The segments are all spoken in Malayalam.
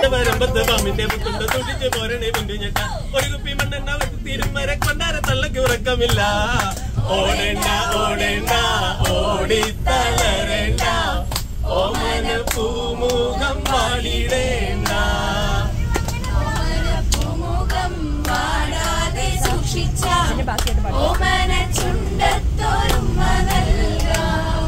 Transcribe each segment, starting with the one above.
വരമ്പത്ത് പാമ്പിന്റെ പുത്തുണ്ട് സൂക്ഷിച്ച് പോരണേ മുണ്ടു ഞെട്ട ഒരു കുപ്പി മണ്ണെണ്ണ വെച്ച് തീരും വരെ കൊണ്ടാര തള്ളക്ക് ഉറക്കമില്ല ഓടേണ്ട ഓടേണ്ട ഓടി തളരേണ്ട ഓമന പൂമുഖം പാടിടേണ്ട പൂമുഖം വാടാതെ സൂക്ഷിച്ച ഓമന ചുണ്ടത്തോരുമ്മ നൽകാം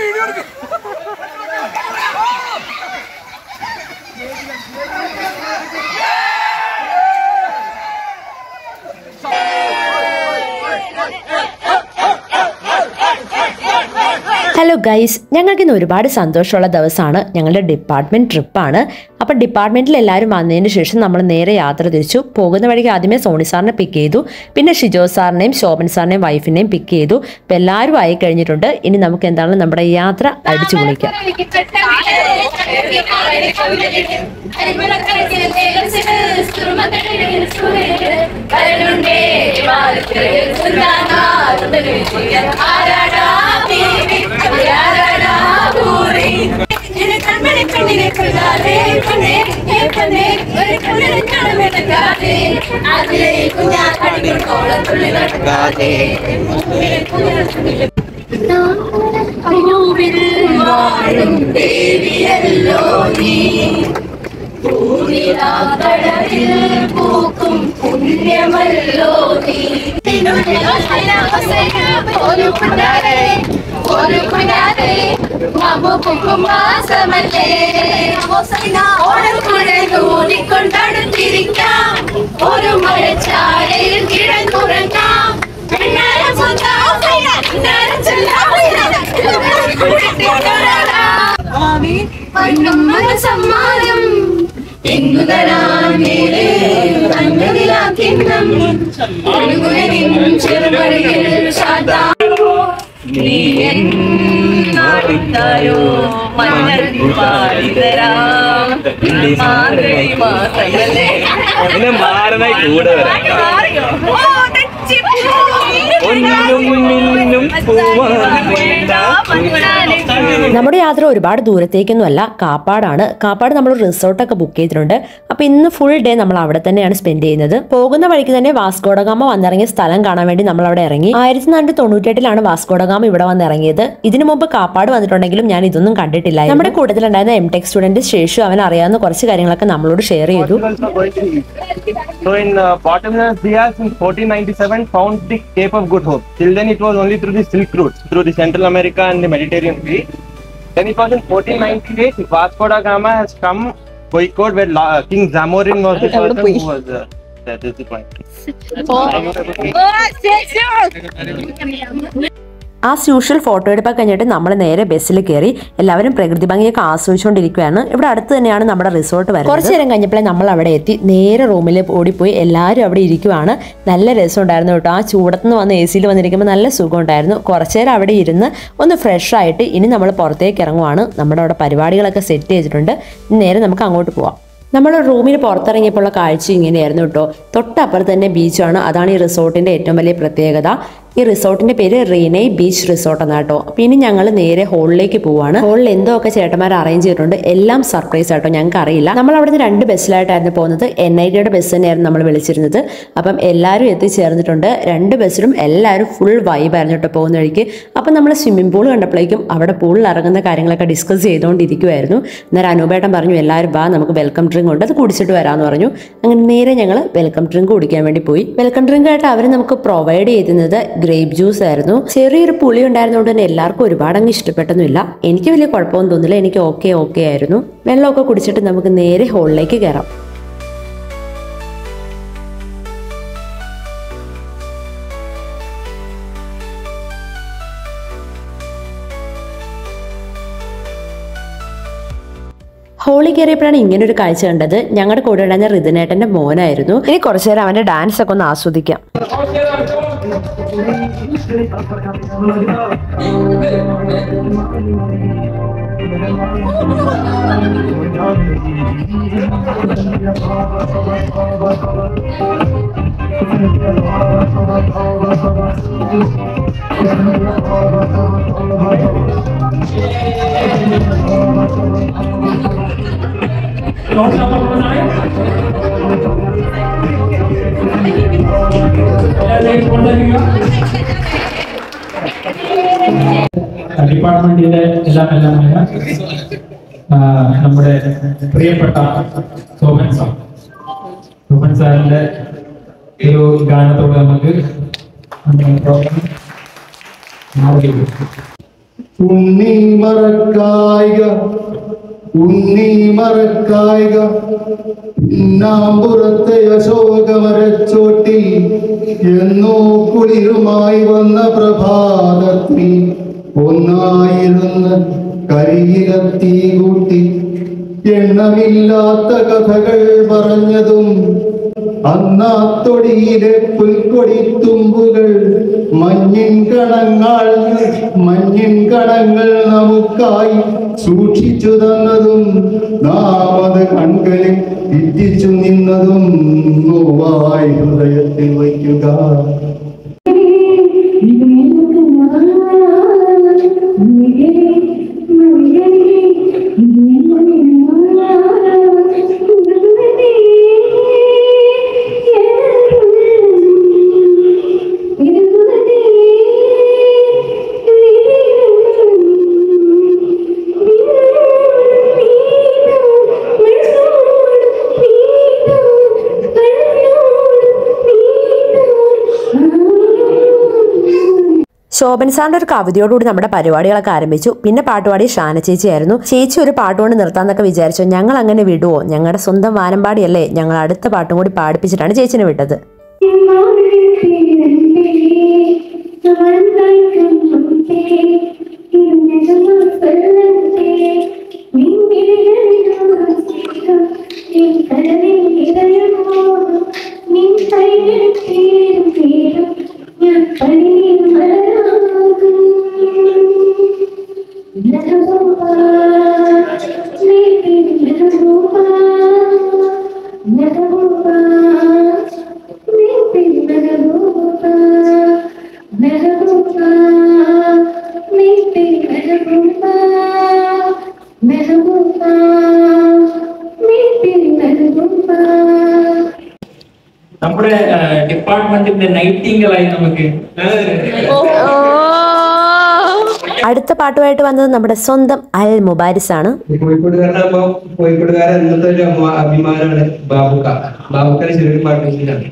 ഹലോ ഗൈസ് ഞങ്ങൾക്ക് ഇന്ന് ഒരുപാട് സന്തോഷമുള്ള ദിവസമാണ് ഞങ്ങളുടെ ഡിപ്പാർട്ട്മെന്റ് ട്രിപ്പാണ് അപ്പം ഡിപ്പാർട്ട്മെന്റിൽ എല്ലാവരും വന്നതിന് ശേഷം നമ്മൾ നേരെ യാത്ര തിരിച്ചു പോകുന്ന വഴിക്ക് ആദ്യമേ സോണി സാറിനെ പിക്ക് ചെയ്തു പിന്നെ ഷിജോ സാറിനെയും ശോഭൻ സാറിനെയും വൈഫിനെയും പിക്ക് ചെയ്തു അപ്പം എല്ലാവരും ആയി കഴിഞ്ഞിട്ടുണ്ട് ഇനി നമുക്ക് എന്താണ് നമ്മുടെ യാത്ര അടിച്ചു പൊളിക്കാം വാഴും ദേവിയല്ലോ നീ പൂനിലാക്കടവിൽ പൂക്കും പുണ്യമല്ലോ നീ ഒരു പുനാരെ ഒരു പുനാരെ നമുക്കും മാസമല്ലേ ഓണക്കുഴലൂടിക്കൊണ്ടടുത്തിരിക്കാം ഒരു മഴച്ചാലയിൽ കിഴങ്ങുറങ്ങാം സമ്മാനം എങ്ങുതരാമേലെ കണ്ണതിലാക്കിന്നം ഒഴുകുകയും ചെറുപടിയിൽ ശാന്ത നീ എന്നാടുത്തായോ മഞ്ഞൾ പാടിതരാം മാർഗഴി മാസങ്ങളെ പിന്നെ മാറുന്നായി കൂടെ വരാം ഒന്നിനും മുന്നിലും പോവാൻ വേണ്ട നമ്മുടെ യാത്ര ഒരുപാട് ദൂരത്തേക്കൊന്നും അല്ല കാപ്പാടാണ് കാപ്പാട് നമ്മൾ റിസോർട്ടൊക്കെ ബുക്ക് ചെയ്തിട്ടുണ്ട് അപ്പോൾ ഇന്ന് ഫുൾ ഡേ നമ്മൾ അവിടെ തന്നെയാണ് സ്പെൻഡ് ചെയ്യുന്നത് പോകുന്ന വഴിക്ക് തന്നെ വാസ്കോഡഗാമ വന്നിറങ്ങിയ സ്ഥലം കാണാൻ വേണ്ടി നമ്മൾ അവിടെ ഇറങ്ങി ആയിരത്തി നാനൂറ്റി തൊണ്ണൂറ്റെട്ടിലാണ് വാസ്കോഡഗാമ ഇവിടെ വന്ന് ഇറങ്ങിയത് ഇതിനു മുമ്പ് കാപ്പാട് വന്നിട്ടുണ്ടെങ്കിലും ഞാൻ ഇതൊന്നും കണ്ടിട്ടില്ല നമ്മുടെ കൂട്ടത്തിലുണ്ടായിരുന്ന എം ടെക് സ്റ്റുഡന്റ് ശേഷം അവൻ അറിയാവുന്ന കുറച്ച് കാര്യങ്ങളൊക്കെ നമ്മളോട് ഷെയർ ചെയ്തു So in uh, bottomless Diaz in 1497 found the Cape of Good Hope. Till then it was only through the Silk Route, through the Central America and the Mediterranean Sea. Then it was in 1498 Vasco da Gama has come Koikod where La- King Zamorin was the person who was uh, that is the point. As usual photo എടുപ്പൊക്കെ കഴിഞ്ഞിട്ട് നമ്മൾ നേരെ ബസ്സിൽ കയറി എല്ലാവരും പ്രകൃതി ഭംഗിയൊക്കെ ആസ്വദിച്ചുകൊണ്ടിരിക്കുകയാണ് ഇവിടെ അടുത്ത് തന്നെയാണ് നമ്മുടെ റിസോർട്ട് വരുന്നത് കുറച്ച് നേരം കഴിഞ്ഞപ്പോഴേ നമ്മൾ അവിടെ എത്തി നേരെ റൂമിൽ ഓടിപ്പോയി എല്ലാവരും അവിടെ ഇരിക്കുവാണ് നല്ല രസമുണ്ടായിരുന്നു കേട്ടോ ആ ചൂടത്തുനിന്ന് വന്ന് എ സിയിൽ വന്നിരിക്കുമ്പോൾ നല്ല സുഖമുണ്ടായിരുന്നു കുറച്ച് നേരം അവിടെ ഇരുന്ന് ഒന്ന് ഫ്രഷ് ആയിട്ട് ഇനി നമ്മൾ പുറത്തേക്ക് ഇറങ്ങുവാണ് നമ്മുടെ അവിടെ പരിപാടികളൊക്കെ സെറ്റ് ചെയ്തിട്ടുണ്ട് ഇനി നേരെ നമുക്ക് അങ്ങോട്ട് പോവാം നമ്മൾ റൂമിന് പുറത്തിറങ്ങിയപ്പോൾ ഉള്ള കാഴ്ച ഇങ്ങനെയായിരുന്നു കേട്ടോ തൊട്ടപ്പുറത്ത് തന്നെ ബീച്ചാണ് അതാണ് ഈ റിസോർട്ടിന്റെ ഏറ്റവും വലിയ പ്രത്യേകത ഈ റിസോർട്ടിന്റെ പേര് റീനൈ ബീച്ച് റിസോർട്ട് എന്നാ കേട്ടോ പിന്നെ ഞങ്ങൾ നേരെ ഹോളിലേക്ക് പോവാണ് ഹോളിൽ എന്തോ ഒക്കെ ചേട്ടന്മാർ അറേഞ്ച് ചെയ്തിട്ടുണ്ട് എല്ലാം സർപ്രൈസ് ആട്ടോ ഞങ്ങൾക്ക് അറിയില്ല നമ്മൾ അവിടുന്ന് രണ്ട് ബസ്സിലായിട്ടായിരുന്നു പോകുന്നത് എൻ ഐ ഡിയുടെ ബസ് തന്നെയായിരുന്നു നമ്മൾ വിളിച്ചിരുന്നത് അപ്പം എല്ലാവരും എത്തിച്ചേർന്നിട്ടുണ്ട് രണ്ട് ബസ്സിലും എല്ലാവരും ഫുൾ വൈബായിരുന്നു കേട്ടോ പോകുന്ന വഴിക്ക് അപ്പം നമ്മൾ സ്വിമ്മിംഗ് പൂൾ കണ്ടപ്പോഴേക്കും അവിടെ പൂളിൽ ഇറങ്ങുന്ന കാര്യങ്ങളൊക്കെ ഡിസ്കസ് ചെയ്തുകൊണ്ടിരിക്കുമായിരുന്നു അന്നേരം അനൂപേട്ടൻ പറഞ്ഞു എല്ലാവരും വാ നമുക്ക് വെൽക്കം ഡ്രിങ്ക് ഉണ്ട് അത് കുടിച്ചിട്ട് വരാമെന്ന് പറഞ്ഞു അങ്ങനെ നേരെ ഞങ്ങൾ വെൽക്കം ഡ്രിങ്ക് കുടിക്കാൻ വേണ്ടി പോയി വെൽക്കം ഡ്രിങ്ക് ആയിട്ട് അവർ നമുക്ക് പ്രൊവൈഡ് ചെയ്തിരുന്നത് ഗ്രേപ്പ് ജ്യൂസ് ആയിരുന്നു ചെറിയൊരു പുളി ഉണ്ടായിരുന്നതുകൊണ്ട് തന്നെ എല്ലാവർക്കും ഒരുപാട് അങ്ങ് ഇഷ്ടപ്പെട്ടൊന്നുമില്ല എനിക്ക് വലിയ കുഴപ്പമൊന്നും തോന്നില്ല എനിക്ക് ഓക്കെ ഓക്കെ ആയിരുന്നു വെള്ളമൊക്കെ കുടിച്ചിട്ട് നമുക്ക് നേരെ ഹോളിലേക്ക് കയറാം ഹോളി കയറിയപ്പോഴാണ് ഇങ്ങനെ ഒരു കാഴ്ച കണ്ടത് ഞങ്ങളുടെ കൂടെ ഉണ്ടായിരുന്ന ഋതുനേട്ടന്റെ മോനായിരുന്നു ഇനി കുറച്ചു നേരം അവന്റെ ഡാൻസ് ഒക്കെ ഒന്ന് ആസ്വദിക്കാം Los ഡിപ്പാർട്ട്മെന്റിന്റെ എല്ലാം എല്ലാമായ ആ, നമ്മുടെ പ്രിയപ്പെട്ട സോമൻ സാർ സോമൻ സാറിന്റെ ഒരു ഗാനത്തോടെ നമുക്ക് നമ്മുടെ പ്രോഗ്രാം ആരംഭിക്കാം. ഉണ്ണി മറക്കായിക ഉണ്ണി മറക്കായിക പിന്നാമ്പുറത്തെ അശോകമരച്ചോട്ടിൽ എന്നോ കുളിരുമായി വന്ന പ്രഭാതത്തിൽ ഒന്നായിരുന്ന് കരിയിലത്തീ കൂട്ടി എണ്ണമില്ലാത്ത കഥകൾ പറഞ്ഞതും അന്നാത്തൊടിയിലെ പുൽക്കൊടി തുമ്പുകൾ മഞ്ഞിൻ കണങ്ങൾ മഞ്ഞിൻ കണങ്ങൾ നമുക്കായി സൂക്ഷിച്ചു തന്നതും നാം അത് കൺകളിൽ ഇറ്റിച്ചു നിന്നതും നോവായി ഹൃദയത്തിൽ വയ്ക്കുക ശോഭൻ സാറിന്റെ ഒരു കവിതയോടുകൂടി നമ്മുടെ പരിപാടികളൊക്കെ ആരംഭിച്ചു പിന്നെ പാട്ടുപാടി ഷാന ചേച്ചിയായിരുന്നു ചേച്ചി ഒരു പാട്ട് കൊണ്ട് നിർത്താന്നൊക്കെ വിചാരിച്ചു ഞങ്ങൾ അങ്ങനെ വിടുവോ ഞങ്ങളുടെ സ്വന്തം വാനമ്പാടിയല്ലേ ഞങ്ങൾ അടുത്ത പാട്ടും കൂടി പാടിപ്പിച്ചിട്ടാണ് ചേച്ചിനെ വിട്ടത് നമ്മുടെ ഡിപ്പാർട്ട്മെന്റിന്റെ നൈറ്റിംഗലായി നമുക്ക് അടുത്ത പാട്ടുമായിട്ട് വന്നത് നമ്മുടെ സ്വന്തം അൽ മുബാരിസ് ആണ് കോഴിക്കോടുകാരനാകുമ്പോ കോഴിക്കോടുകാരൻ ഇന്നത്തെ ഒരു അമ്മ- അഭിമാനമാണ് ബാബുക്ക ബാബുക്കനെ ചെറിയൊരു പാട്ട് വെച്ചിട്ടാണ്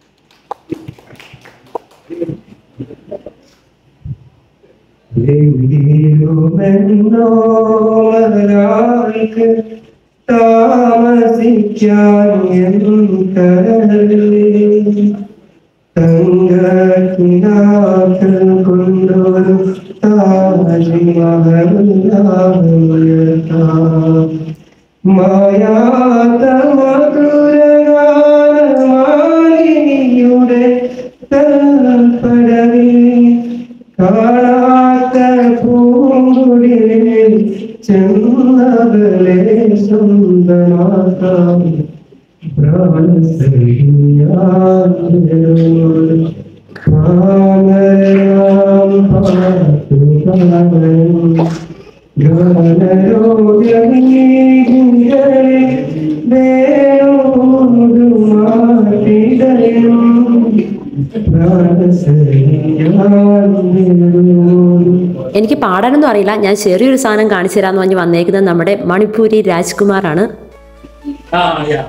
താമസിക്കാൻ തങ്കക്കിനാക്കൾ കൊണ്ടൊരു താജ്മഹലുയർത്താം മായാത്ത മധുരഗാനമാലിനിയുടെ തൽപ്പടവിൽ കാണാത്ത പൂങ്കുടിലിൽ ചെന്നവളെ സ്വന്തമാക്കാം എനിക്ക് പാടാനൊന്നും അറിയില്ല ഞാൻ ചെറിയൊരു സാധനം കാണിച്ചു തരാമെന്ന് പറഞ്ഞ് വന്നേക്കുന്നത് നമ്മുടെ മണിപ്പൂരി രാജ്കുമാറാണ് ആ യാ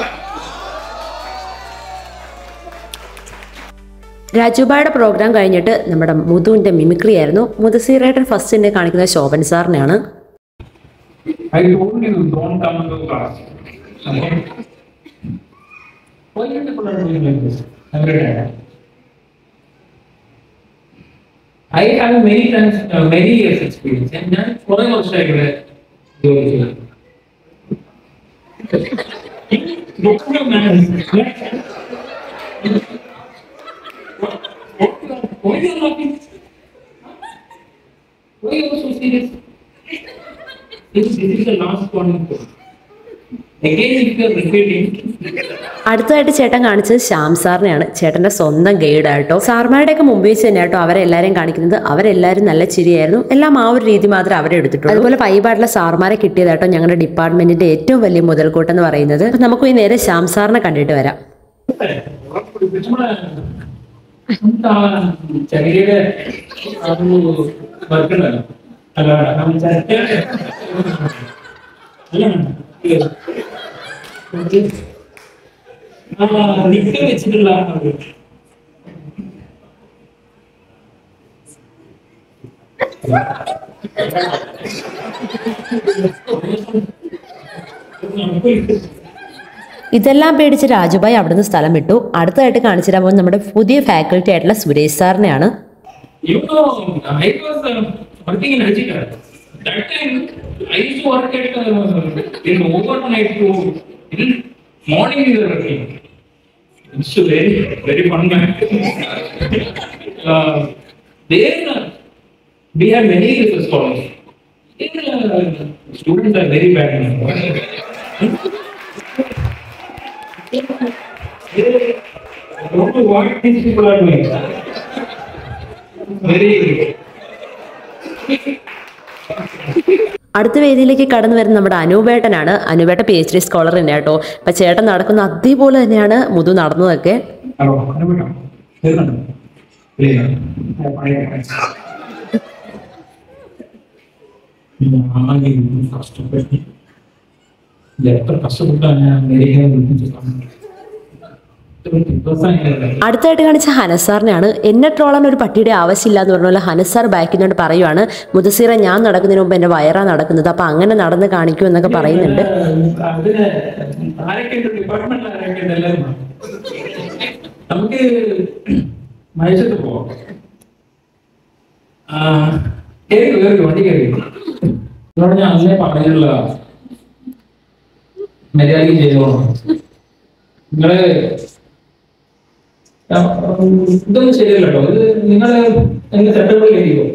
രാജുബായുടെ പ്രോഗ്രാം കഴിഞ്ഞിട്ട് നമ്മുടെ മുതുവിന്റെ മിമിക്രി ആയിരുന്നു മുതസീറേട്ടൻ ഫസ്റ്റിന്റെ കാണിക്കുന്നത് Shobhan സാറിനെയാണ് I told you don't come to class. Okay? Why you people are doing like this every day? I have many times, uh, many years experience. And ഞാൻ കുറെ വർഷമായി ഇവിടെ ജോലി ചെയ്യുന്നു. Look at your manners. Why you are laughing? Why you are so serious? This, this is the last warning call. Again, if you are repeating, അടുത്തതായിട്ട് ചേട്ടൻ കാണിച്ചത് ശ്യാം സാറിനെയാണ് ചേട്ടന്റെ സ്വന്തം ഗൈഡ് ആട്ടോ സാർമാരുടെയൊക്കെ മുമ്പ് വെച്ച് തന്നെ കേട്ടോ അവരെല്ലാരെയും കാണിക്കുന്നത് അവരെല്ലാവരും നല്ല ചിരിയായിരുന്നു എല്ലാം ആ ഒരു രീതി മാത്രമേ അവരെ എടുത്തിട്ടുള്ളൂ അതുപോലെ പൈപാടുള്ള സാർമാരെ കിട്ടിയതാട്ടോ ഞങ്ങളുടെ ഡിപ്പാർട്ട്മെന്റിന്റെ ഏറ്റവും വലിയ മുതൽക്കൂട്ടെന്ന് പറയുന്നത് അപ്പൊ നമുക്ക് ഈ നേരെ ശ്യാം സാറിനെ കണ്ടിട്ട് വരാം ചകിരിയുടെ അത് വർക്കുണ്ടല്ലോ അല്ല നമ്മൾ ചരക്ക് അല്ല ഇത്. ആ നിക്ക വെച്ചിട്ടുള്ള ഒരു ഇതെല്ലാം പേടിച്ച് രാജുഭായി അവിടുന്ന് സ്ഥലം വിട്ടു അടുത്തതായിട്ട് കാണിച്ചു തരാൻ പോകുന്നത് നമ്മുടെ പുതിയ ഫാക്കൽറ്റി ആയിട്ടുള്ള Suresh സാറിനെയാണ് You know, I was uh, working in Hajika. That time, I used to work at uh, in overnight to in morning we were working. It's a very very fun man. uh, there uh, we have many research scholars. There uh, students are very bad. They- I don't know what these people are doing. Very അടുത്ത വേദിയിലേക്ക് കടന്നു വരുന്ന നമ്മുടെ അനൂപേട്ടനാണ് അനൂപേട്ട പി എച്ച് ഡി സ്കോളർ തന്നെ കേട്ടോ അപ്പൊ ചേട്ടൻ നടക്കുന്ന അതേപോലെ തന്നെയാണ് മുതു നടന്നതൊക്കെ ഹലോ അനുപേട്ടോ കേൾക്കണ്ടോ ക്ലിയർ ഞാൻ കഷ്ടപ്പെട്ട് എത്ര കഷ്ടപ്പെട്ടാണ് ഞാൻ അമേരിക്കയെ വിളിപ്പിച്ചത് ദിവസം അടുത്തായിട്ട് കാണിച്ച ഹനസാറിനെയാണ് എന്നെ ട്രോളാൻ ഒരു പട്ടിയുടെ ആവശ്യമില്ല എന്ന് പറഞ്ഞ പോലെ ഹനസാർ ബാക്കിനോട് പറയുവാണ് മുതസീറ ഞാൻ നടക്കുന്നതിന് മുമ്പ് എന്റെ വയറാ നടക്കുന്നത് അപ്പൊ അങ്ങനെ നടന്ന് കാണിക്കൂ എന്നൊക്കെ പറയുന്നുണ്ട് അതിന് ആരൊക്കെ ഉണ്ട് ഡിപ്പാർട്ട്മെന്റിൽ ആരൊക്കെ ഉണ്ട് എല്ലാവരും വാ. നമുക്ക് മനുഷ്യത്ത് പോവാം ആ, കേറി കേറി വണ്ടി കയറി ഇവിടെ ഞാൻ അന്നേ പറഞ്ഞിട്ടുള്ള മര്യാദയ്ക്ക് ചെയ്തോളാം നിങ്ങള് ആ, ഉം, ഇതൊന്നും ശരിയല്ല കേട്ടോ ഇത് നിങ്ങള് എന്റെ സെറ്റപ്പ് കഴിയുമോ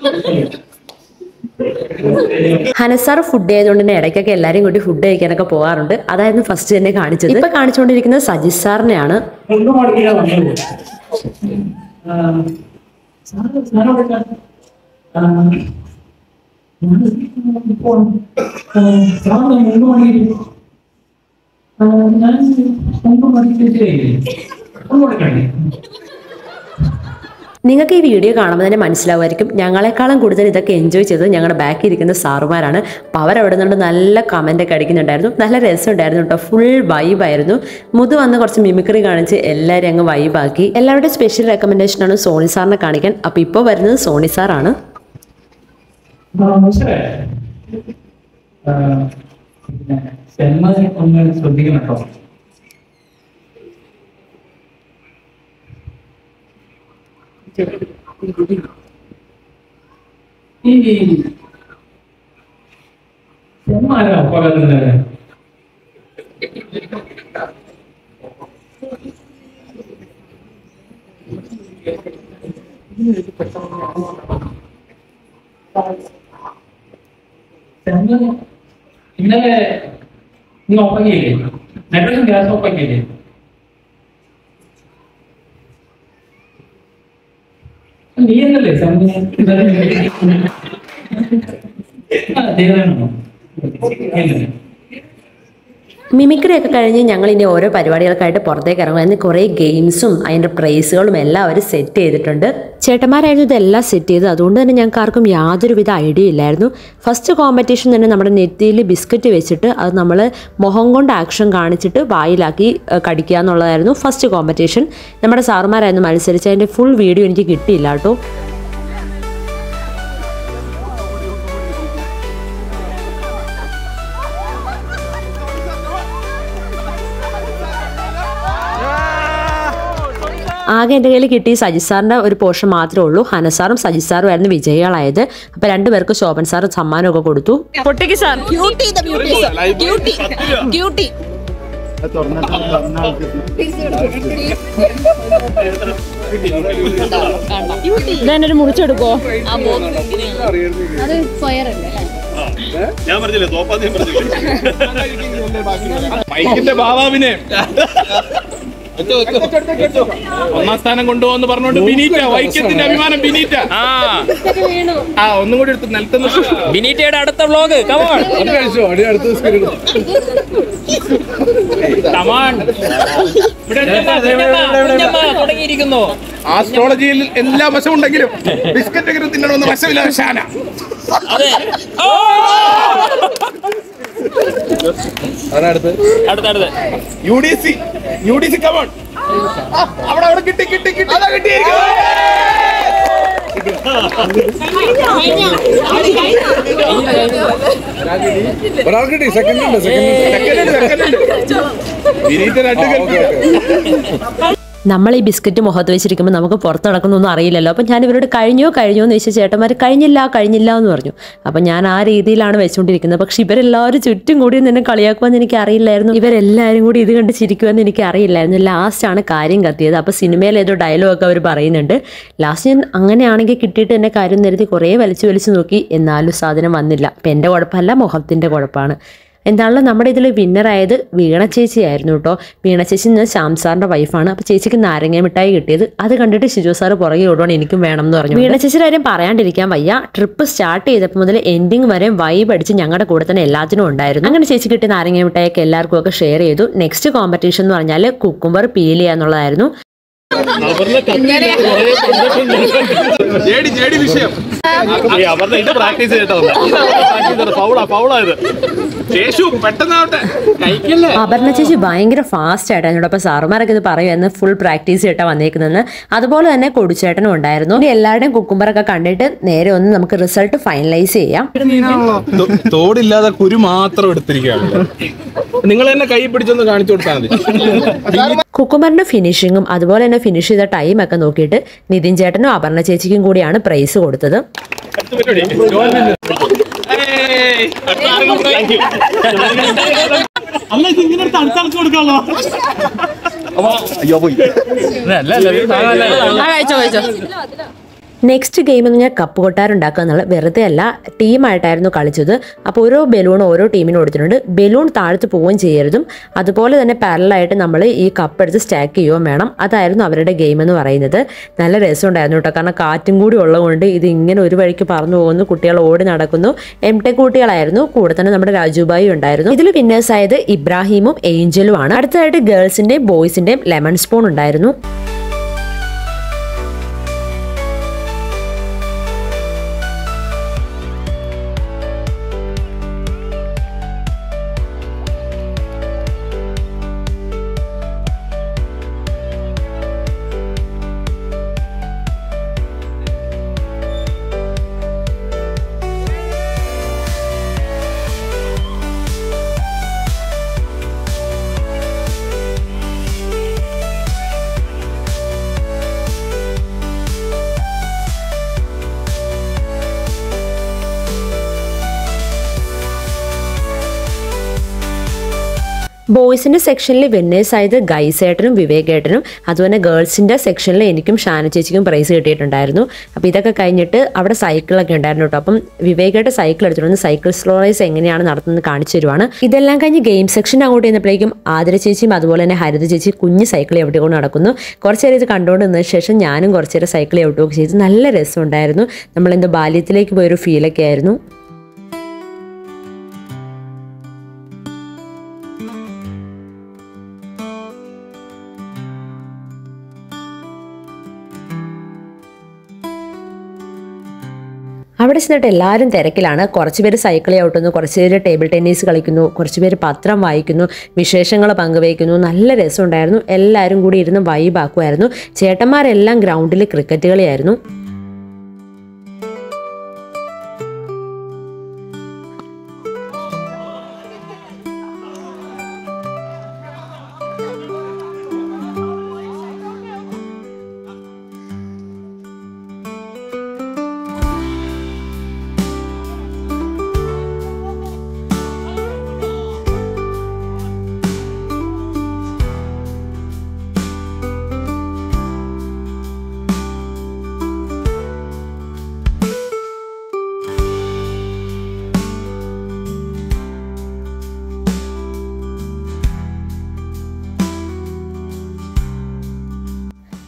ഹനസാർ ഫുഡ് ചെയ്തുകൊണ്ട് തന്നെ ഇടയ്ക്കൊക്കെ എല്ലാവരും കൂടി ഫുഡ് കഴിക്കാനൊക്കെ പോകാറുണ്ട് അതായിരുന്നു ഫസ്റ്റ് തന്നെ കാണിച്ചത് ഇപ്പൊ കാണിച്ചുകൊണ്ടിരിക്കുന്നത് സജിത് സാറിനെയാണ് ഒന്നും മടക്കിയാ വന്നത് ആ, സാറ് സാറ് എവിടെയാ? ആ, ഞാൻ ഇപ്പോൾ, ആ, സാറ് മുമ്പ് മടങ്ങിയിട്ട് ആ, ഞാൻ മുമ്പ് മടക്കിയിട്ടേ ഒന്ന് മടക്കണ്ടേ നിങ്ങൾക്ക് ഈ വീഡിയോ കാണുമ്പോൾ തന്നെ മനസ്സിലാവുമായിരിക്കും ഞങ്ങളെക്കാളും കൂടുതൽ ഇതൊക്കെ എൻജോയ് ചെയ്തത് ഞങ്ങളുടെ ബാക്കിൽ ഇരിക്കുന്ന സാറുമാരാണ് അപ്പോൾ അവരവിടെ നിന്ന് നല്ല കമൻ്റ് ഒക്കെ അടിക്കുന്നുണ്ടായിരുന്നു നല്ല രസമുണ്ടായിരുന്നു കേട്ടോ ഫുൾ വൈബായിരുന്നു മുതു വന്ന് കുറച്ച് മിമിക്രി കാണിച്ച് എല്ലാവരും അങ്ങ് വൈബാക്കി എല്ലാവരുടെയും സ്പെഷ്യൽ റെക്കമെൻഡേഷനാണ് സോണി സാറിനെ കാണിക്കാൻ അപ്പോൾ ഇപ്പോൾ വരുന്നത് സോണി സാറാണ് ആ, മനസ്സിലായോ? ആ, പിന്നെ സെമ്മ ഒന്ന് ശ്രദ്ധിക്കണം കേട്ടോ ഈ സെമ്മ ആരാ പകർന്നത് സെമ്മ ഇന്നലെ നീ ഓപ്പണില്ലേ നെറ്റ്വർക്ക് ഗ്യാസ് ഓപ്പണില്ലേ നീ എന്നല്ലേ സെമ്മ ദേവനാണോ ഇല്ല മിമിക്രി ഒക്കെ കഴിഞ്ഞ് ഞങ്ങൾ ഇനി ഓരോ പരിപാടികൾക്കായിട്ട് പുറത്തേക്ക് ഇറങ്ങും അതിന് കുറേ ഗെയിംസും അതിൻ്റെ പ്രൈസുകളും എല്ലാം അവർ സെറ്റ് ചെയ്തിട്ടുണ്ട് ചേട്ടന്മാരായിരുന്നു ഇതെല്ലാം സെറ്റ് ചെയ്തത് അതുകൊണ്ട് തന്നെ ഞങ്ങൾക്ക് ആർക്കും യാതൊരുവിധ ഐഡിയ ഇല്ലായിരുന്നു ഫസ്റ്റ് കോമ്പറ്റീഷൻ തന്നെ നമ്മുടെ നെറ്റിയിൽ ബിസ്ക്കറ്റ് വെച്ചിട്ട് അത് നമ്മൾ മുഖം കൊണ്ട് ആക്ഷൻ കാണിച്ചിട്ട് വായിലാക്കി ഏഹ്, കടിക്കുക എന്നുള്ളതായിരുന്നു ഫസ്റ്റ് കോമ്പറ്റീഷൻ നമ്മുടെ സാറുമാരായിരുന്നു മത്സരിച്ച് അതിൻ്റെ ഫുൾ വീഡിയോ എനിക്ക് കിട്ടിയില്ല കേട്ടോ ആകെ എൻ്റെ കയ്യിൽ കിട്ടിയ സജിത് സാറിൻ്റെ ഒരു പോർഷൻ മാത്രമേ ഉള്ളൂ ഹനസാറും സജിത് സാറും ആയിരുന്നു വിജയികളായത് അപ്പോൾ രണ്ടുപേർക്ക് ശോഭൻ സാർ സമ്മാനമൊക്കെ കൊടുത്തു പൊട്ടിക്ക് sir cutie the beauty cutie cutie ഇതെന്നൊരു മുറിച്ചെടുക്കോ അത് ഫയർ അല്ലേ ഞാൻ പറഞ്ഞില്ലേ തോപ്പാന്ന് ഞാൻ പറഞ്ഞില്ലേ മൈക്കിന്റെ ഭാവാവിനെ ഒന്നാം സ്ഥാനം കൊണ്ടുപോകുന്ന പറഞ്ഞോണ്ട് ബിനീറ്റ വൈക്കത്തിന്റെ അഭിമാനം ബിനീറ്റ ആ ആ ഒന്നും കൂടി എടുത്ത് നിലത്തുനിന്ന് ബിനീറ്റയുടെ അടുത്ത വ്ലോഗ് കമോൺ കഴിച്ചോ അടുത്ത തുടങ്ങിയിരിക്കുന്നു ആസ്ട്രോളജിയിൽ എല്ലാ വശം ഉണ്ടെങ്കിലും ബിസ്ക്കറ്റ് ഒക്കെ തിന്നണമെന്ന് വശമില്ല ഷാന അതെ അതിനടുത്ത് അടുത്ത അടുത്ത് U D C U D C come on അവിടെ അവിടെ കിട്ടി കിട്ടി കിട്ടി അതാ ഒരാൾ കിട്ടി സെക്കൻഡ് ഉണ്ട് സെക്കൻഡ് സെക്കൻഡ് വിനീത രണ്ട് നമ്മൾ ഈ ബിസ്ക്കറ്റ് മുഖത്ത് വെച്ചിരിക്കുമ്പോൾ നമുക്ക് പുറത്ത് നടക്കുന്നൊന്നും അറിയില്ലല്ലോ അപ്പം ഞാൻ ഇവരോട് കഴിഞ്ഞോ കഴിഞ്ഞോ എന്ന് ചോദിച്ചാൽ ചേട്ടന്മാർ കഴിഞ്ഞില്ല കഴിഞ്ഞില്ല എന്ന് പറഞ്ഞു അപ്പം ഞാൻ ആ രീതിയിലാണ് വെച്ചുകൊണ്ടിരിക്കുന്നത് പക്ഷെ ഇവരെല്ലാവരും ചുറ്റും കൂടി നിന്നെ കളിയാക്കുമെന്ന് എനിക്ക് അറിയില്ലായിരുന്നു ഇവരെല്ലാവരും കൂടി ഇത് കണ്ട് ചിരിക്കുമെന്ന് എനിക്ക് അറിയില്ലായിരുന്നു ലാസ്റ്റാണ് കാര്യം കത്തിയത് അപ്പോൾ സിനിമയിൽ ഏതോ ഡയലോഗൊക്കെ അവർ പറയുന്നുണ്ട് ലാസ്റ്റ് ഞാൻ അങ്ങനെയാണെങ്കിൽ കിട്ടിയിട്ട് എന്നെ കാര്യം നിരത്തി കുറേ വലിച്ചു വലിച്ചു നോക്കി എന്നാലും സാധനം വന്നില്ല അപ്പം എൻ്റെ കുഴപ്പമല്ല മുഖത്തിൻ്റെ കുഴപ്പമാണ് എന്താണല്ലോ നമ്മുടെ ഇതിൽ വിന്നറായത് വീണ ചേച്ചി ആയിരുന്നു കേട്ടോ വീണ ചേച്ചി ഞാൻ ശ്യാം സാറിന്റെ വൈഫാണ് അപ്പോൾ ചേച്ചിക്ക് നാരങ്ങ മിഠായി കിട്ടിയത് അത് കണ്ടിട്ട് ഷിജു സാറ് പുറകെ ഓടുവാണ് എനിക്കും വേണം എന്ന് പറഞ്ഞു വീണ ചേച്ചിയുടെ കാര്യം പറയാണ്ടിരിക്കാൻ വയ്യ ട്രിപ്പ് സ്റ്റാർട്ട് ചെയ്തപ്പോൾ മുതൽ എൻഡിങ് വരെ വൈബ് അടിച്ച് ഞങ്ങളുടെ കൂടെ തന്നെ എല്ലാത്തിനും ഉണ്ടായിരുന്നു അങ്ങനെ ചേച്ചി കിട്ടിയ നാരങ്ങ മിഠായിയൊക്കെ എല്ലാവർക്കും ഒക്കെ ഷെയർ ചെയ്തു നെക്സ്റ്റ് കോമ്പറ്റീഷൻ എന്ന് പറഞ്ഞാൽ കുക്കുംബർ പീൽ ചെയ്യുക എന്നുള്ളതായിരുന്നു ജേഡി ജേഡി വിഷയം അവരുടെ ഇത് പ്രാക്ടീസ് ചെയ്തിട്ട് ഫൗളാ ഫൗളായത് ശേഷു പെട്ടെന്നാവട്ടെ കഴിക്കല്ലേ അപർണ ചേച്ചി ഭയങ്കര ഫാസ്റ്റ് ആയിട്ടാണ് അപ്പൊ സാറുമാരൊക്കെ ഇത് പറയുമായിരുന്നു ഫുൾ പ്രാക്ടീസ് ചെയ്തിട്ടാണ് വന്നേക്കുന്നതെന്ന് അതുപോലെ തന്നെ കൊടുച്ചേട്ടനും ഉണ്ടായിരുന്നു ഇനി എല്ലാവരുടെയും കുക്കുംബറൊക്കെ കണ്ടിട്ട് നേരെ ഒന്ന് നമുക്ക് റിസൾട്ട് ഫൈനലൈസ് ചെയ്യാം തോടില്ലാതെ കുരു മാത്രം എടുത്തിരിക്കുകയാണ് നിങ്ങൾ തന്നെ കൈ പിടിച്ചൊന്ന് കാണിച്ചു കൊടുത്താൽ മതി കുക്കുംബറിന്റെ ഫിനിഷിങ്ങും അതുപോലെ തന്നെ ഫിനിഷ് ചെയ്ത ടൈം ഒക്കെ നോക്കിയിട്ട് നിതിൻ ചേട്ടനും അപർണ ചേച്ചിക്കും കൂടിയാണ് പ്രൈസ് കൊടുത്തത് കഴിച്ചോ കഴിച്ചോ നെക്സ്റ്റ് ഗെയിം എന്ന് പറഞ്ഞാൽ കപ്പ് കൊട്ടാരുണ്ടാക്കുക എന്നുള്ള വെറുതെ അല്ല ടീമായിട്ടായിരുന്നു കളിച്ചത് അപ്പോൾ ഓരോ ബലൂൺ ഓരോ ടീമിനും കൊടുത്തിട്ടുണ്ട് ബലൂൺ താഴ്ത്ത് പോവുകയും ചെയ്യരുതും അതുപോലെ തന്നെ പാരലായിട്ട് നമ്മൾ ഈ കപ്പ് എടുത്ത് സ്റ്റാക്ക് ചെയ്യുകയും വേണം അതായിരുന്നു അവരുടെ ഗെയിം എന്ന് പറയുന്നത് നല്ല രസമുണ്ടായിരുന്നു കേട്ടോ കാരണം കാറ്റും കൂടി ഉള്ളതുകൊണ്ട് ഇത് ഇങ്ങനെ ഒരു വഴിക്ക് പറന്നു പോകുന്നു കുട്ടികൾ ഓടി നടക്കുന്നു എം ടെക് കുട്ടികളായിരുന്നു കൂടെ തന്നെ നമ്മുടെ രാജുബായി ഉണ്ടായിരുന്നു ഇതിൽ വിന്നേഴ്സ് ആയത് ഇബ്രാഹിമും ഏഞ്ചലും ആണ് അടുത്തതായിട്ട് ഗേൾസിന്റെയും ബോയ്സിന്റെയും ലെമൺ സ്പൂൺ ഉണ്ടായിരുന്നു ബോയ്സിന്റെ സെക്ഷനിൽ വിന്നേഴ്സ് ആയത് ഗൈസേട്ടനും വിവേകേട്ടനും അതുപോലെ ഗേൾസിന്റെ സെക്ഷനിൽ എനിക്കും ഷാന ചേച്ചിക്കും പ്രൈസ് കിട്ടിയിട്ടുണ്ടായിരുന്നു അപ്പോൾ ഇതൊക്കെ കഴിഞ്ഞിട്ട് അവിടെ സൈക്കിളൊക്കെ ഉണ്ടായിരുന്നു കേട്ടോ അപ്പം വിവേകേട്ട സൈക്കിൾ എടുത്തിട്ടുണ്ട് സൈക്കിൾ സ്ലോ റൈസ് എങ്ങനെയാണ് നടത്തുന്നത് കാണിച്ചു തരുവാണ് ഇതെല്ലാം കഴിഞ്ഞ് ഗെയിം സെക്ഷൻ അങ്ങോട്ട് ചെന്നപ്പോഴേക്കും ആതിര ചേച്ചിയും അതുപോലെ തന്നെ ഹരിത ചേച്ചി കുഞ്ഞ് സൈക്കിൾ എവിടെ കൊണ്ട് നടക്കുന്നു കുറച്ച് നേരം ഇത് കണ്ടുകൊണ്ട് നിന്നതിന് ശേഷം ഞാനും കുറച്ച് നേരം സൈക്കിൾ എവിടെയൊക്കെ ചെയ്ത് നല്ല രസമുണ്ടായിരുന്നു നമ്മളെന്തോ ബാല്യത്തിലേക്ക് പോയൊരു ഫീലൊക്കെ ആയിരുന്നു അവിടെ ചെന്നിട്ട് എല്ലാവരും തിരക്കിലാണ് കുറച്ച് പേര് സൈക്കിൾ ചവിട്ടുന്നു കുറച്ച് പേര് ടേബിൾ ടെന്നീസ് കളിക്കുന്നു കുറച്ച് പേര് പത്രം വായിക്കുന്നു വിശേഷങ്ങൾ പങ്കുവയ്ക്കുന്നു നല്ല രസമുണ്ടായിരുന്നു എല്ലാവരും കൂടി ഇരുന്ന് വൈബാക്കുമായിരുന്നു ചേട്ടന്മാരെല്ലാം ഗ്രൗണ്ടിൽ ക്രിക്കറ്റ് കളിയായിരുന്നു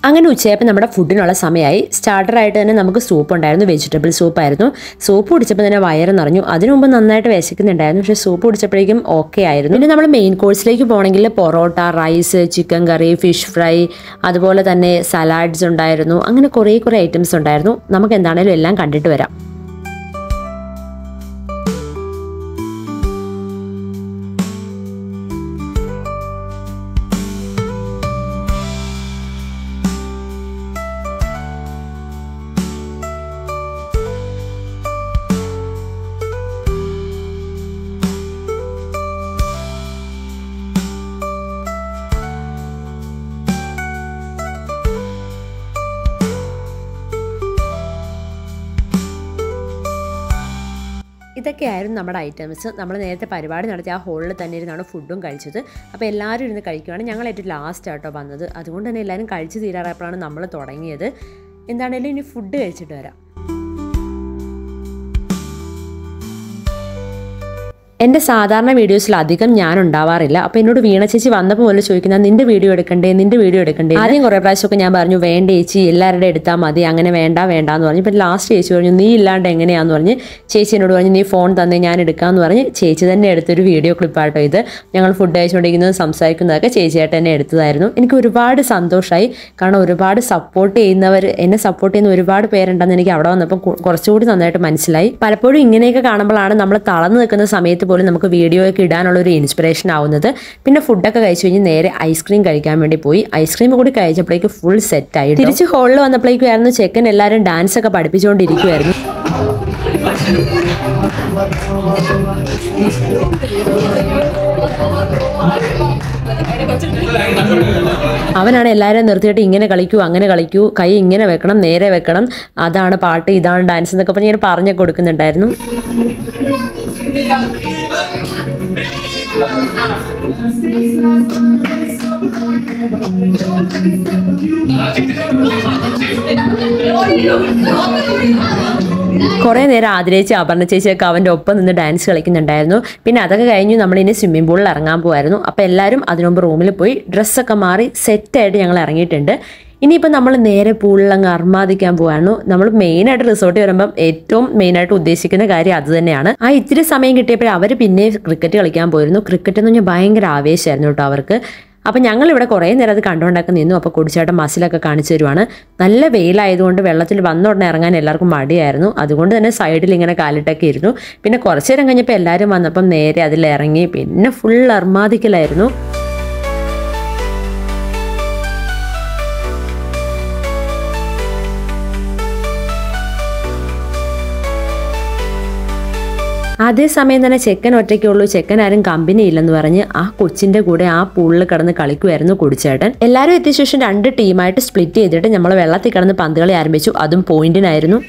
അങ്ങനെ ഉച്ചയപ്പോൾ നമ്മുടെ ഫുഡിനുള്ള സമയമായി സ്റ്റാർട്ടറായിട്ട് തന്നെ നമുക്ക് സൂപ്പ് ഉണ്ടായിരുന്നു വെജിറ്റബിൾ സൂപ്പായിരുന്നു സൂപ്പ് കുടിച്ചപ്പോൾ തന്നെ വയറ് നിറഞ്ഞു അതിനു മുമ്പ് നന്നായിട്ട് വിശക്കുന്നുണ്ടായിരുന്നു പക്ഷേ സൂപ്പ് കുടിച്ചപ്പോഴേക്കും ഓക്കെ ആയിരുന്നു പിന്നെ നമ്മൾ മെയിൻ കോഴ്സിലേക്ക് പോകണമെങ്കിൽ parotta rice chicken curry fish fry അതുപോലെ തന്നെ സലാഡ്സ് ഉണ്ടായിരുന്നു അങ്ങനെ കുറേ കുറേ ഐറ്റംസ് ഉണ്ടായിരുന്നു നമുക്ക് എന്താണേലും എല്ലാം കണ്ടിട്ട് വരാം ഇതൊക്കെയായിരുന്നു നമ്മുടെ ഐറ്റംസ് നമ്മൾ നേരത്തെ പരിപാടി നടത്തിയ ആ ഹോളിൽ തന്നെ ഇരുന്നാണ് ഫുഡും കഴിച്ചത് അപ്പോൾ എല്ലാവരും ഇരുന്ന് കഴിക്കുകയാണ് ഞങ്ങൾ ഏറ്റവും ലാസ്റ്റ് ആട്ടോ വന്നത് അതുകൊണ്ട് തന്നെ എല്ലാവരും കഴിച്ച് തീരാറായപ്പോഴാണ് നമ്മൾ തുടങ്ങിയത് എന്താണേലും ഇനി ഫുഡ് കഴിച്ചിട്ട് വരാം എൻ്റെ സാധാരണ വീഡിയോസിൽ അധികം ഞാൻ ഉണ്ടാവാറില്ല അപ്പോൾ എന്നോട് വീണ ചേച്ചി വന്നപ്പോൾ പോലെ ചോദിക്കുന്ന നിന്റെ വീഡിയോ എടുക്കണ്ടേ നിന്റെ വീഡിയോ എടുക്കണ്ടേ ആദ്യം കുറേ പ്രാവശ്യമൊക്കെ ഞാൻ പറഞ്ഞു വേണ്ട ചേച്ചി എല്ലാവരുടെ എടുത്താൽ മതി അങ്ങനെ വേണ്ട വേണ്ട എന്ന് പറഞ്ഞു ഇപ്പം ലാസ്റ്റ് ചേച്ചി പറഞ്ഞു നീ ഇല്ലാണ്ട് എങ്ങനെയാന്ന് പറഞ്ഞ് ചേച്ചി എന്നോട് പറഞ്ഞു നീ ഫോൺ തന്നെ ഞാൻ എടുക്കാമെന്ന് പറഞ്ഞ് ചേച്ചി തന്നെ എടുത്തൊരു വീഡിയോ ക്ലിപ്പാട്ടോ ഇത് ഞങ്ങൾ ഫുഡ് കഴിച്ചുകൊണ്ടിരിക്കുന്നത് സംസാരിക്കുന്നതൊക്കെ ചേച്ചിയായിട്ട് തന്നെ എടുത്തതായിരുന്നു എനിക്ക് ഒരുപാട് സന്തോഷമായി കാരണം ഒരുപാട് സപ്പോർട്ട് ചെയ്യുന്നവർ എന്നെ സപ്പോർട്ട് ചെയ്യുന്ന ഒരുപാട് പേരുണ്ടെന്ന് എനിക്ക് അവിടെ വന്നപ്പോൾ കു- കുറച്ചുകൂടി നന്നായിട്ട് മനസ്സിലായി പലപ്പോഴും ഇങ്ങനെയൊക്കെ കാണുമ്പോഴാണ് നമ്മൾ തളർന്നു നിൽക്കുന്ന സമയത്ത് പോലും നമുക്ക് വീഡിയോ ഒക്കെ ഇടാനുള്ള ഒരു ഇൻസ്പിറേഷൻ ആവുന്നത് പിന്നെ ഫുഡൊക്കെ കഴിച്ചു കഴിഞ്ഞ് നേരെ ഐസ്ക്രീം കഴിക്കാൻ വേണ്ടി പോയി ഐസ്ക്രീം കൂടി കഴിച്ചപ്പോഴേക്ക് ഫുൾ സെറ്റായി തിരിച്ച് ഹോളിൽ വന്നപ്പോഴേക്കുമായിരുന്നു ചെക്കൻ എല്ലാവരും ഡാൻസ് ഒക്കെ പഠിപ്പിച്ചുകൊണ്ടിരിക്കുമായിരുന്നു അവനാണ് എല്ലാവരും നിർത്തിയിട്ട് ഇങ്ങനെ കളിക്കൂ അങ്ങനെ കളിക്കൂ കൈ ഇങ്ങനെ വെക്കണം നേരെ വെക്കണം അതാണ് പാട്ട് ഇതാണ് ഡാൻസ് എന്നൊക്കെ പറഞ്ഞ് ഇങ്ങനെ പറഞ്ഞു കൊടുക്കുന്നുണ്ടായിരുന്നു കുറേ നേരം ആതിരേച്ചി അപർണ ചേച്ചിയൊക്കെ അവൻ്റെ ഒപ്പം നിന്ന് ഡാൻസ് കളിക്കുന്നുണ്ടായിരുന്നു പിന്നെ അതൊക്കെ കഴിഞ്ഞ് നമ്മൾ ഇനി സ്വിമ്മിംഗ് പൂളിൽ ഇറങ്ങാൻ പോകുമായിരുന്നു അപ്പോൾ എല്ലാവരും അതിനുമുമ്പ് റൂമിൽ പോയി ഡ്രസ്സൊക്കെ മാറി സെറ്റായിട്ട് ഞങ്ങൾ ഇറങ്ങിയിട്ടുണ്ട് ഇനിയിപ്പോൾ നമ്മൾ നേരെ പൂളിൽ അങ്ങ് അർമാദിക്കാൻ പോവാണ് നമ്മൾ മെയിനായിട്ട് റിസോർട്ടിൽ വരുമ്പം ഏറ്റവും മെയിനായിട്ട് ഉദ്ദേശിക്കുന്ന കാര്യം അത് തന്നെയാണ് ആ ഇത്തിരി സമയം കിട്ടിയപ്പോൾ അവർ പിന്നെ ക്രിക്കറ്റ് കളിക്കാൻ പോയിരുന്നു ക്രിക്കറ്റ് എന്ന് പറഞ്ഞാൽ ഭയങ്കര ആവേശമായിരുന്നു കേട്ടോ അവർക്ക് അപ്പം ഞങ്ങൾ ഇവിടെ കുറേ നേരം അത് കണ്ടുകൊണ്ടൊക്കെ നിന്നു അപ്പോൾ കുടിച്ചേട്ടൻ മസിലൊക്കെ കാണിച്ചു തരുവാണ് നല്ല വെയിലായതുകൊണ്ട് വെള്ളത്തിൽ വന്ന ഉടനെ ഇറങ്ങാൻ എല്ലാവർക്കും മടിയായിരുന്നു അതുകൊണ്ട് തന്നെ സൈഡിൽ ഇങ്ങനെ കാലിട്ടൊക്കെ ഇരുന്നു പിന്നെ കുറച്ച് നേരം കഴിഞ്ഞപ്പോൾ എല്ലാവരും വന്നപ്പം നേരെ അതിൽ ഇറങ്ങി പിന്നെ ഫുൾ അർമാദിക്കലായിരുന്നു അതേസമയം തന്നെ ചെക്കൻ ഒറ്റയ്ക്കുള്ളൂ ചെക്കൻ ആരും കമ്പനി ഇല്ലെന്ന് പറഞ്ഞ് ആ കൊച്ചിന്റെ കൂടെ ആ പൂളിൽ കിടന്ന് കളിക്കുമായിരുന്നു കുടിച്ചേട്ടൻ എല്ലാവരും എത്തിയ ശേഷം രണ്ട് ടീമായിട്ട് സ്പ്ലിറ്റ് ചെയ്തിട്ട് നമ്മൾ വെള്ളത്തിൽ കിടന്ന് പന്ത് കളി ആരംഭിച്ചു അതും പോയിന്റിനായിരുന്നു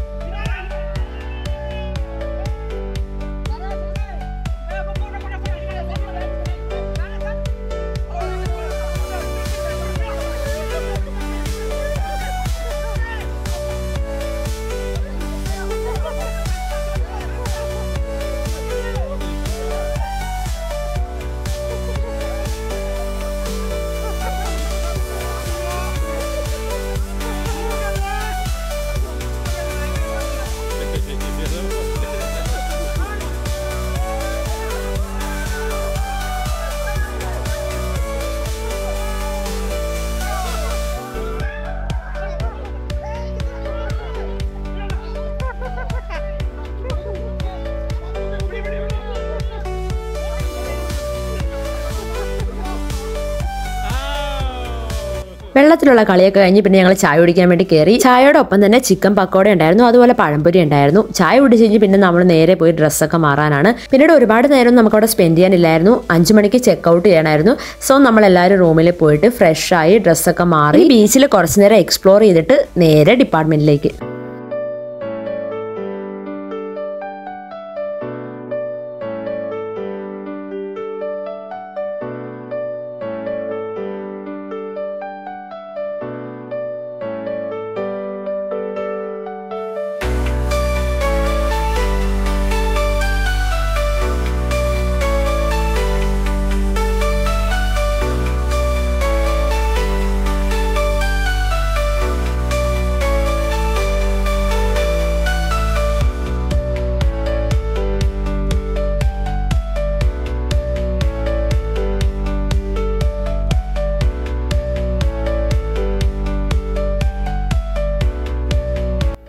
വെള്ളത്തിലുള്ള കളിയൊക്കെ കഴിഞ്ഞ് പിന്നെ ഞങ്ങൾ ചായ കുടിക്കാൻ വേണ്ടി കയറി ചായയുടെ ഒപ്പം തന്നെ ചിക്കൻ പക്കോട ഉണ്ടായിരുന്നു അതുപോലെ പഴംപൊരി ഉണ്ടായിരുന്നു ചായ കുടിച്ച് കഴിഞ്ഞ് പിന്നെ നമ്മൾ നേരെ പോയി ഡ്രസ്സൊക്കെ മാറാനാണ് പിന്നീട് ഒരുപാട് നേരം നമുക്ക് അവിടെ സ്പെൻഡ് ചെയ്യാനില്ലായിരുന്നു അഞ്ച് മണിക്ക് ചെക്ക് ഔട്ട് ചെയ്യണമായിരുന്നു സോ നമ്മൾ എല്ലാവരും റൂമിൽ പോയിട്ട് ഫ്രഷ് ആയി ഡ്രസ്സൊക്കെ മാറി ബീച്ചിൽ കുറച്ച് നേരം എക്സ്പ്ലോർ ചെയ്തിട്ട് നേരെ ഡിപ്പാർട്ട്മെന്റിലേക്ക്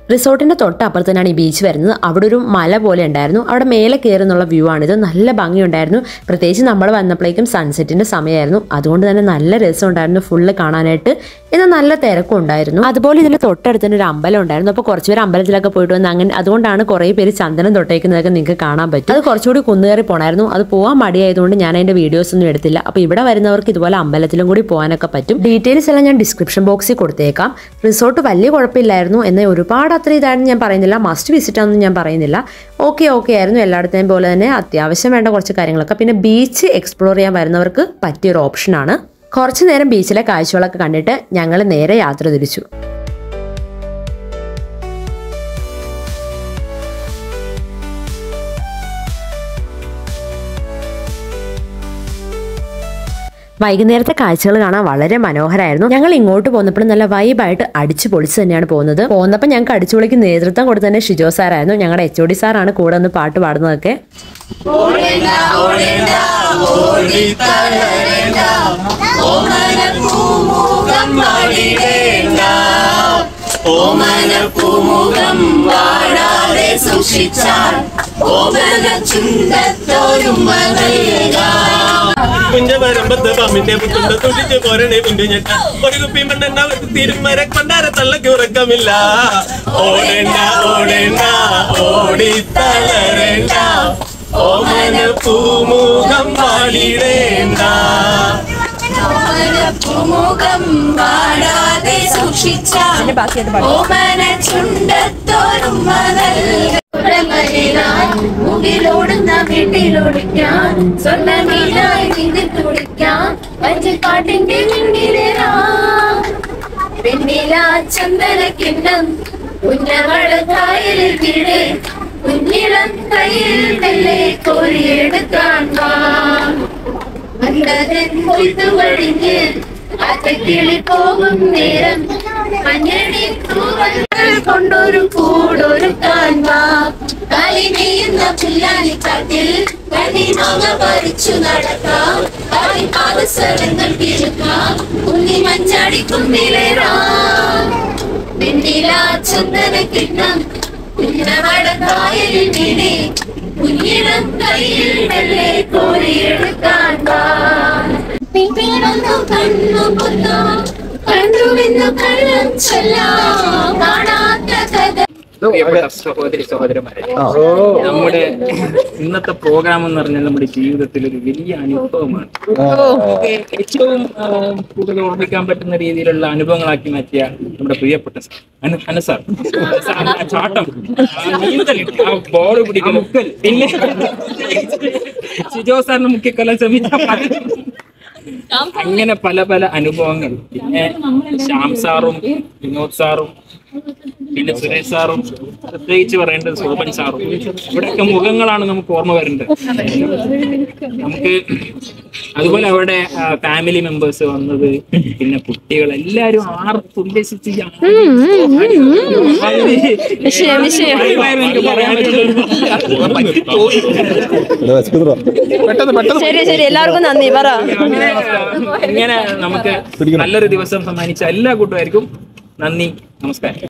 റിസോർട്ടിന്റെ തൊട്ടപ്പുറത്ത് തന്നെയാണ് ഈ ബീച്ച് വരുന്നത് അവിടെ ഒരു മല പോലെ ഉണ്ടായിരുന്നു അവിടെ മേലെ കയറുന്നുള്ള വ്യൂ ആണിത് നല്ല ഭംഗിയുണ്ടായിരുന്നു പ്രത്യേകിച്ച് നമ്മൾ വന്നപ്പോഴേക്കും സൺസെറ്റിന്റെ സമയമായിരുന്നു അതുകൊണ്ട് തന്നെ നല്ല രസമുണ്ടായിരുന്നു ഫുള്ള് കാണാനായിട്ട് എന്നാൽ നല്ല തിരക്കും ഉണ്ടായിരുന്നു അതുപോലെ ഇതിന്റെ തൊട്ടടുത്ത് തന്നെ ഒരു അമ്പലം ഉണ്ടായിരുന്നു അപ്പോൾ കുറച്ച് പേര് അമ്പലത്തിലൊക്കെ പോയിട്ട് വന്ന് അങ്ങനെ അതുകൊണ്ടാണ് കുറേ പേര് ചന്ദനം തൊട്ടേക്കുന്നതൊക്കെ നിങ്ങൾക്ക് കാണാൻ പറ്റും അത് കുറച്ചുകൂടി കുന്നുകയറി പോണായിരുന്നു അത് പോകാൻ മടിയായതുകൊണ്ട് ഞാൻ അതിന്റെ വീഡിയോസ് ഒന്നും എടുത്തില്ല അപ്പോൾ ഇവിടെ വരുന്നവർക്ക് ഇതുപോലെ അമ്പലത്തിലും കൂടി പോകാനൊക്കെ പറ്റും ഡീറ്റെയിൽസ് എല്ലാം ഞാൻ ഡിസ്ക്രിപ്ഷൻ ബോക്സിൽ കൊടുത്തേക്കാം റിസോർട്ട് വലിയ കുഴപ്പമില്ലായിരുന്നു എന്നാൽ ഒരുപാട് അത്ര ഇതായിരുന്നു ഞാൻ പറയുന്നില്ല മസ്റ്റ് വിസിറ്റ് ആണെന്ന് ഞാൻ പറയുന്നില്ല ഓക്കെ ഓക്കെ ആയിരുന്നു എല്ലായിടത്തെയും പോലെ തന്നെ അത്യാവശ്യം വേണ്ട കുറച്ച് കാര്യങ്ങളൊക്കെ പിന്നെ ബീച്ച് എക്സ്പ്ലോർ ചെയ്യാൻ വരുന്നവർക്ക് പറ്റിയൊരു ഓപ്ഷനാണ് കുറച്ച് നേരം ബീച്ചിലെ കാഴ്ചകളൊക്കെ കണ്ടിട്ട് ഞങ്ങൾ നേരെ യാത്ര തിരിച്ചു വൈകുന്നേരത്തെ കാഴ്ചകൾ കാണാൻ വളരെ മനോഹരമായിരുന്നു ഞങ്ങൾ ഇങ്ങോട്ട് പോന്നപ്പോൾ നല്ല വൈബായിട്ട് അടിച്ചു പൊളിച്ച് തന്നെയാണ് പോകുന്നത് പോന്നപ്പോൾ ഞങ്ങൾക്ക് അടിച്ചു പൊളിക്ക് നേതൃത്വം കൊടുത്ത തന്നെ ഷിജോ സാറായിരുന്നു ഞങ്ങളുടെ എച്ച് ഒ ഡി സാറാണ് കൂടെ ഒന്ന് പാട്ട് പാടുന്നതൊക്കെ ഓടേണ്ട ഓടേണ്ട ഓടിത്തളരേണ്ട ഓമന പൂമുഖം വാടിടേണ്ട ഓമന പൂമുഖം വാടാതെ സൂക്ഷിച്ചാൽ ഓമന ചുണ്ടത്തോരും നൽകാം കുഞ്ഞ വരമ്പത്ത് പാമ്പിന്റെ പുത്തുണ്ട് തുടിച്ച് പോരണേ പിണ്ടു ഞെട്ട ഒരു കുപ്പി മണ്ണെണ്ണ തിരുമര കൊണ്ടാര തള്ളക്ക് ഉറക്കമില്ല ഓടേണ്ട ഓടേണ്ട ഓടിത്തളരേണ്ട ഓമന പൂമുഖം പാടിടേണ്ട ഓമന പൂമുഖം വാടാതെ സൂക്ഷിച്ചാൽ ഓമന ചുണ്ടത്തോരും മുകിലോടുന്ന വീട്ടിലൊടിക്കാൻ സ്വർണ്ണമീനായി നീന്തി തുടിക്കാൻ വഞ്ചിക്കാട്ടിന്റെ മിന്നിലേറാ വെണ്ണില ചന്ദന കിണ്ണം കുഞ്ഞവള കായലിൽ വീട് കുഞ്ഞിളം കയ്യിൽ മെല്ലെ കോരിയെടുക്കാൻ വാ അന്തരൻ കൊയ്ത്തുവഴിഞ്ഞ് അത്തക്കിളി പോകും നേരം മഞ്ഞടി തൂവൽ കൊണ്ടൊരു കൂടൊരുക്കാൻ വാ കാലി നെയ്യുന്ന പുല്ലാനിക്കാട്ടിൽ കണ്ണിമാങ്ങ പറിച്ചു നടക്കാം കാലി പാദസരങ്ങൾ കിഴക്കാം കുന്നി മഞ്ചാടി കുന്നിലേറാം വെണ്ണില ചന്ദന കിണ്ണം കുഞ്ഞവട കായലിൽ വീണേ കുഞ്ഞിടം കയ്യിൽ മെല്ലെ കോരിയെടുക്കാൻ വാ പിന്നീടൊന്നു കണ്ണു പൊന്നോ കണ്ടുവെന്നു കള്ളം ചൊല്ലാം കാണാത്ത കഥ പ്രിയപ്പെട്ട സഹോദരി സഹോദരന്മാരെ നമ്മുടെ ഇന്നത്തെ പ്രോഗ്രാം എന്ന് പറഞ്ഞാൽ നമ്മുടെ ജീവിതത്തിൽ ഒരു വലിയ അനുഭവമാണ് നമുക്ക് ഏറ്റവും ആ, കൂടുതൽ ഓർമ്മിക്കാൻ പറ്റുന്ന രീതിയിലുള്ള അനുഭവങ്ങളാക്കി മാറ്റിയ നമ്മുടെ പ്രിയപ്പെട്ട സ- അനു- അനു സാർ ആ ചാട്ടം ആ നീന്തൽ ആ ബോൾ പിടിക്കൽ പിന്നെ സിജോ സാറിന് മുഖ്യക്കല ശ്രമിച്ച പല- അങ്ങനെ പല പല അനുഭവങ്ങൾ പിന്നെ ശ്യാം സാറും വിനോദ് സാറും പിന്നെ സുരേഷ് സാറും പ്രത്യേകിച്ച് പറയേണ്ടത് സോപൻ സാറും ഇവിടെയൊക്കെ മുഖങ്ങളാണ് നമുക്ക് ഓർമ്മ വരേണ്ടത് നമുക്ക് അതുപോലെ അവിടെ ഫാമിലി മെമ്പേഴ്സ് വന്നത് പിന്നെ കുട്ടികൾ എല്ലാരും ആർത്തുല്ലസിച്ച് എനിക്ക് പറയാൻ പെട്ടെന്ന് പെട്ടെന്ന് ശരി ശരി എല്ലാവർക്കും നന്ദി പറ അങ്ങനെ, ഇങ്ങനെ നമുക്ക് നല്ലൊരു ദിവസം സമ്മാനിച്ച എല്ലാ കൂട്ടുകാർക്കും നന്ദി നമസ്കാരം